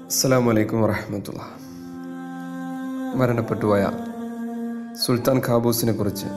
അസ്സാം വലൈക്കും വറഹമത്തുള്ള മരണപ്പെട്ടുപോയ സുൽത്താൻ ഖാബൂസിനെ കുറിച്ച്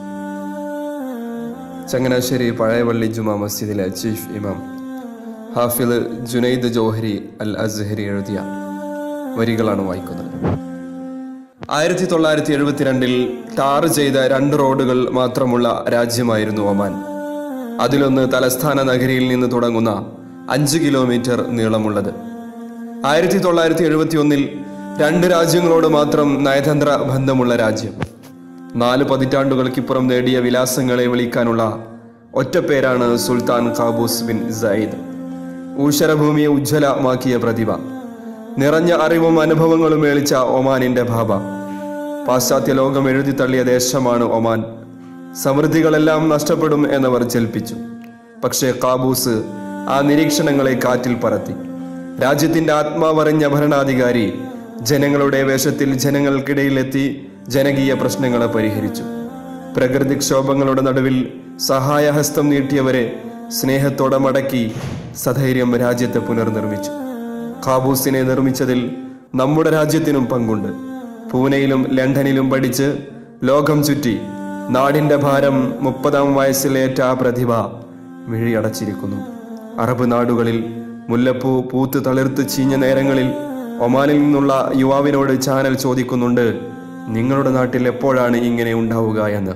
ചങ്ങനാശ്ശേരി പഴയപള്ളി ജുമാ മസ്ജിദിലെ ചീഫ് ഇമാം ഹാഫിദ് ജുനൈദ് ജോഹരി അൽ അസ്ഹരി എഴുതിയ വരികളാണ് വായിക്കുന്നത് ആയിരത്തി തൊള്ളായിരത്തി എഴുപത്തിരണ്ടിൽ ടാർ ചെയ്ത രണ്ട് റോഡുകൾ മാത്രമുള്ള രാജ്യമായിരുന്നു ഒമാൻ അതിലൊന്ന് തലസ്ഥാന നഗരിയിൽ നിന്ന് തുടങ്ങുന്ന അഞ്ച് കിലോമീറ്റർ നീളമുള്ളത് ആയിരത്തി തൊള്ളായിരത്തി എഴുപത്തി ഒന്നിൽ രണ്ട് രാജ്യങ്ങളോട് മാത്രം നയതന്ത്ര ബന്ധമുള്ള രാജ്യം നാല് പതിറ്റാണ്ടുകൾക്കിപ്പുറം നേടിയ വിലാസങ്ങളെ വിളിക്കാനുള്ള ഒറ്റപ്പേരാണ് സുൽത്താൻ ഖാബൂസ് ബിൻ സയ്യിദ് ഊഷരഭൂമിയെ ഉജ്ജ്വലമാക്കിയ പ്രതിഭ നിറഞ്ഞ അറിവും അനുഭവങ്ങളും മേളിച്ച ഒമാനിന്റെ ഭാബ പാശ്ചാത്യ ലോകം എഴുതി തള്ളിയ ദേശമാണ് ഒമാൻ സമൃദ്ധികളെല്ലാം നഷ്ടപ്പെടും എന്നവർ ജൽപ്പിച്ചു പക്ഷേ കാബൂസ് ആ നിരീക്ഷണങ്ങളെ കാറ്റിൽ പറത്തി രാജ്യത്തിന്റെ ആത്മാവറിഞ്ഞ ഭരണാധികാരി ജനങ്ങളുടെ വേഷത്തിൽ ജനങ്ങൾക്കിടയിലെത്തി ജനകീയ പ്രശ്നങ്ങളെ പരിഹരിച്ചു പ്രകൃതിക്ഷോഭങ്ങളുടെ നടുവിൽ സഹായഹസ്തം നീട്ടിയവരെ സ്നേഹത്തോടെ മടക്കി സധൈര്യം രാജ്യത്തെ പുനർനിർമ്മിച്ചു കാബൂസിനെ നിർമ്മിച്ചതിൽ നമ്മുടെ രാജ്യത്തിനും പങ്കുണ്ട് പൂനെയിലും ലണ്ടനിലും പഠിച്ച് ലോകം ചുറ്റി നാടിന്റെ ഭാരം മുപ്പതാം വയസ്സിലേറ്റ ആ പ്രതിഭ മിഴിയടച്ചിരിക്കുന്നു അറബ് നാടുകളിൽ മുല്ലപ്പൂ പൂത്ത് തളിർത്ത് ചീഞ്ഞ നേരങ്ങളിൽ ഒമാനിൽ നിന്നുള്ള യുവാവിനോട് ചാനൽ ചോദിക്കുന്നുണ്ട് നിങ്ങളുടെ നാട്ടിൽ എപ്പോഴാണ് ഇങ്ങനെ ഉണ്ടാവുക എന്ന്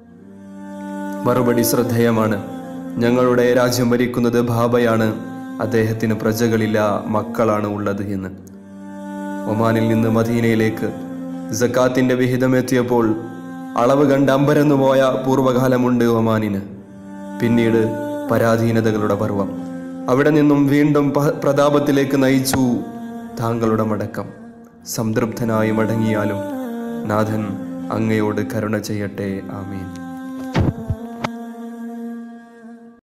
മറുപടി ശ്രദ്ധേയമാണ് ഞങ്ങളുടെ രാജ്യം ഭരിക്കുന്നത് ഭാബയാണ് അദ്ദേഹത്തിന് പ്രജകളില്ല മക്കളാണ് ഉള്ളത് എന്ന് ഒമാനിൽ നിന്ന് മദീനയിലേക്ക് ജക്കാത്തിന്റെ വിഹിതമെത്തിയപ്പോൾ അളവ് കണ്ട് അമ്പരന്നു പോയ പൂർവ്വകാലമുണ്ട് ഒമാനിന് പിന്നീട് പരാധീനതകളുടെ പർവം അവിടെ നിന്നും വീണ്ടും പ- പ്രതാപത്തിലേക്ക് നയിച്ചു താങ്കളുടെ മടക്കം സംതൃപ്തനായി മടങ്ങിയാലും നാഥൻ അങ്ങയോട് കരുണ ചെയ്യട്ടെ ആമീൻ